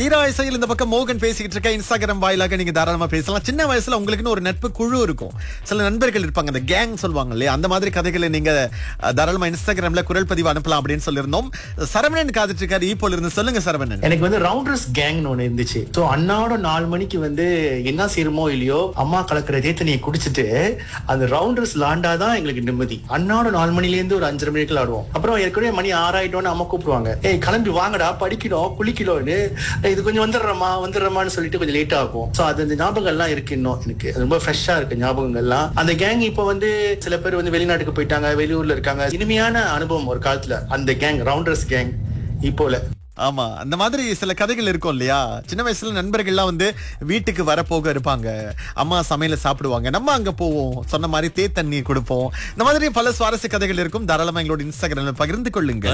தீரா இசையில் இந்த பக்கம் மோகன் பேசிக்கிட்டு இருக்க இன்ஸ்டாகிராம் வாயிலாக நீங்க தாராளமா பேசலாம் சின்ன வயசுல உங்களுக்குன்னு ஒரு நட்பு குழு இருக்கும் சில நண்பர்கள் இருப்பாங்க அந்த கேங் சொல்லுவாங்க இல்லையா அந்த மாதிரி கதைகளை நீங்க அஹ், தாராளமா இன்ஸ்டாகிராம்ல குரல் பதிவு அனுப்பலாம் அப்படின்னு சொல்லியிருந்தோம் சரவணன் காத்துட்டு இருக்காரு ஈப்போல இருந்து சொல்லுங்க சரவணன் எனக்கு வந்து ரவுண்டர்ஸ் கேங்னு ஒண்ணு இருந்துச்சு சோ அண்ணாவோட நாலு மணிக்கு வந்து என்ன செய்யறமோ இல்லையோ அம்மா கலக்கிற தண்ணியை குடிச்சிட்டு அந்த ரவுண்டர்ஸ் லாண்டாதான் எங்களுக்கு நிம்மதி அண்ணாவோட நாலு மணில இருந்து ஒரு அஞ்சரை மணிக்கு ஆடுவோம் அப்புறம் ஏற்கனவே மணி ஆறாயிட்டோன்னு அம்மா கூப்பிடுவாங்க ஏய் கிளம்பி வாங்கடா படிக்கணும் குளிக்கணும்னு "ஏய், இது கொஞ்சம் வந்துடுறமா வந்துடுறமான்னு சொல்லிட்டு கொஞ்சம் லேட் ஆகும் சோ அது அந்த ஞாபகம் எல்லாம் இருக்கு இன்னும் எனக்கு அது ரொம்ப ஃப்ரெஷ்ஷா இருக்கு ஞாபகங்கள்லாம் அந்த கேங் இப்போ வந்து சில பேர் வந்து வெளிநாட்டுக்கு போயிட்டாங்க வெளியூர்ல இருக்காங்க இனிமையான அனுபவம் ஒரு காலத்துல அந்த கேங் ரவுண்டர்ஸ் கேங் இப்போல ஆமா அந்த மாதிரி சில கதைகள் இருக்கும் இல்லையா சின்ன வயசுல நண்பர்கள்லாம் வந்து வீட்டுக்கு வரப்போக இருப்பாங்க அம்மா சமையல சாப்பிடுவாங்க நம்ம அங்க போவோம் சொன்ன மாதிரி தே தண்ணி கொடுப்போம் இந்த மாதிரி பல சுவாரஸ்ய கதைகள் இருக்கும் தாராளமா எங்களோட இன்ஸ்டாகிராம்ல பகிர்ந்து கொள்ளுங்க